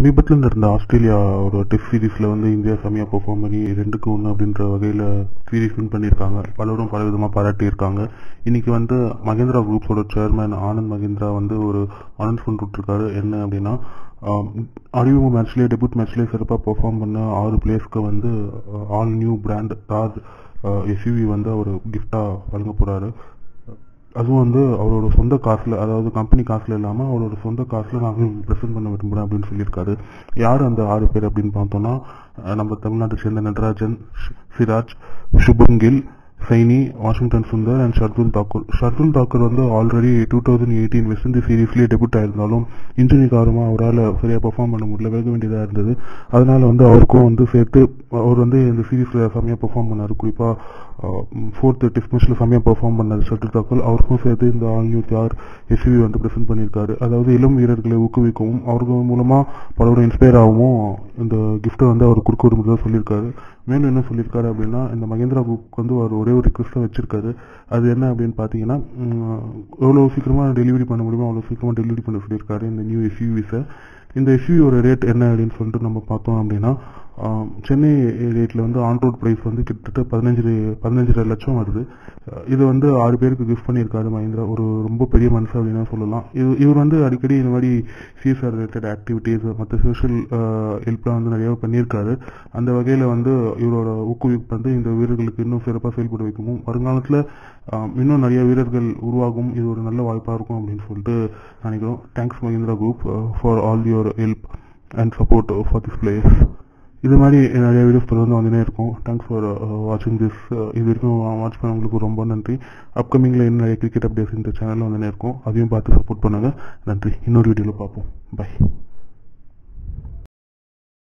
சமீபத்தில் நடந்த ஆஸ்திரேலியா ஒரு டெஸ்ட் சீரீஸில் வந்து இந்தியா செமையாக பெர்ஃபார்ம் பண்ணி ரெண்டுக்கு ஒன்று அப்படின்ற வகையில் சீரீஸ் வின் பண்ணியிருக்காங்க பலரும் பல விதமாக பாராட்டியிருக்காங்க இன்னைக்கு வந்து மகேந்திரா குரூப்ஸோட சேர்மேன் ஆனந்த் மகேந்திரா வந்து ஒரு அனௌன்ஸ்மெண்ட் விட்டுருக்காரு என்ன அப்படின்னா ஆம், அறிமுக மேட்ச்லேயே டெபியூட் மேட்ச்லேயே சிறப்பாக பெர்ஃபார்ம் பண்ண ஆறு பிளேயர்ஸ்க்கு வந்து all new brand Thar SUV வந்து அவர் கிஃப்டாக வழங்க போகிறாரு அதுவும் வந்து அவரோட சொந்த காசில் அதாவது கம்பெனி காசில் இல்லாமல் அவரோட சொந்த காசில் நான் ப்ரெசென்ட் பண்ண விரும்புகிறேன் அப்படின்னு சொல்லியிருக்காரு யார் அந்த ஆறு பேர் அப்படின்னு பார்த்தோம்னா அஹ் நம்ம தமிழ்நாட்டை சேர்ந்த நடராஜன் ஷ்- சிராஜ் சுபம் கில் சைனி வாஷிங்டன் சுந்தர் அண்ட் ஷர்துல் தாக்கூர் ஷர்துல் தாக்கூர் வந்து already two thousand eighteen West Indies சீரீஸ்லேயே டெபியூட் ஆயிருந்தாலும் இன்ஜுரி காரணமாக அவரால் சரியாக பெர்ஃபார்ம் பண்ண முடியல வேக வேண்டியதாக இருந்தது அதனால வந்து அவருக்கும் வந்து சேர்த்து அவர் வந்து இந்த சீரீஸில் செம்மையாக பெர்ஃபார்ம் பண்ணார் குறிப்பாக ஃபோர்த்து டெஸ்ட் மேட்ச்சில் செம்மையாக பெர்ஃபார்ம் பண்ணார் ஷட்டில் தாக்கல் அவருக்கும் சேர்த்து இந்த ஆல் நியூ யார் எஸ்வி வந்து ப்ரெசென்ட் பண்ணியிருக்காரு அதாவது இளம் வீரர்களை ஊக்குவிக்கவும் அவர்கள் மூலமாக பலரும் இன்ஸ்பயர் ஆகவும் இந்த கிஃப்ட்டை வந்து அவர் கொடுக்க விரும்புறதா சொல்லியிருக்காரு மேலும் என்ன சொல்லியிருக்காரு அப்படின்னா இந்த மகேந்திரா குரூப் வந்து அவர் ஒரே ஒரு ரிக்வஸ்ட்டை வச்சிருக்காரு அது என்ன அப்படின்னு பார்த்தீங்கன்னா உம், எவ்வளோ சீக்கிரமாக டெலிவரி பண்ண முடியுமோ அவ்வளோ சீக்கிரமாக டெலிவரி பண்ண சொல்லியிருக்காரு இந்த நியூ எஸ்யூவிஸை இந்த எஸ்யூவியோட ரேட் என்ன அப்படின்னு சொல்லிட்டு நம்ம பார்த்தோம் அப்படின்னா ஆம், சென்னை ரேட்டில் வந்து ஆன் ரோட் ப்ரைஸ் வந்து கிட்டத்தட்ட பதினஞ்சு பதினஞ்சரை லட்சம் வருது அஹ் இது வந்து ஆறு பேருக்கு கிஃப்ட் பண்ணியிருக்காரு மஹிந்திரா ஒரு ரொம்ப பெரிய மனசு அப்படின்னு தான் சொல்லலாம் இது இவர் வந்து அடிக்கடி இந்த மாதிரி சிஎஸ்ஆர் ரிலேட்டட் ஆக்டிவிட்டீஸ் மற்ற சோஷியல் ஹெல்ப்லாம் வந்து நிறைய பண்ணியிருக்காரு அந்த வகையில் வந்து இவரோட ஊக்குவிப்பு வந்து இந்த வீரர்களுக்கு இன்னும் சிறப்பாக செயல்பட வைக்கவும் வருங்காலத்தில் இன்னும் நிறைய வீரர்கள் உருவாகும் இது ஒரு நல்ல வாய்ப்பாக இருக்கும் அப்படின்னு சொல்லிட்டு நினைக்கிறோம் thanks Mahindra group for all your help and support for this players இது மாதிரி நிறைய வீடியோஸ் தொடர்ந்து வந்துனே இருக்கும் தேங்க்ஸ் ஃபார் வாட்சிங் திஸ் இது வரைக்கும் வாட்ச் பண்ணவங்களுக்கு ரொம்ப நன்றி அப்கமிங்கில் இன்னும் நிறைய கிரிக்கெட் அப்டேட்ஸ் இந்த சேனலில் வந்துனே இருக்கும் அதையும் பார்த்து சப்போர்ட் பண்ணுங்கள் நன்றி இன்னொரு வீடியோவில் பார்ப்போம் பை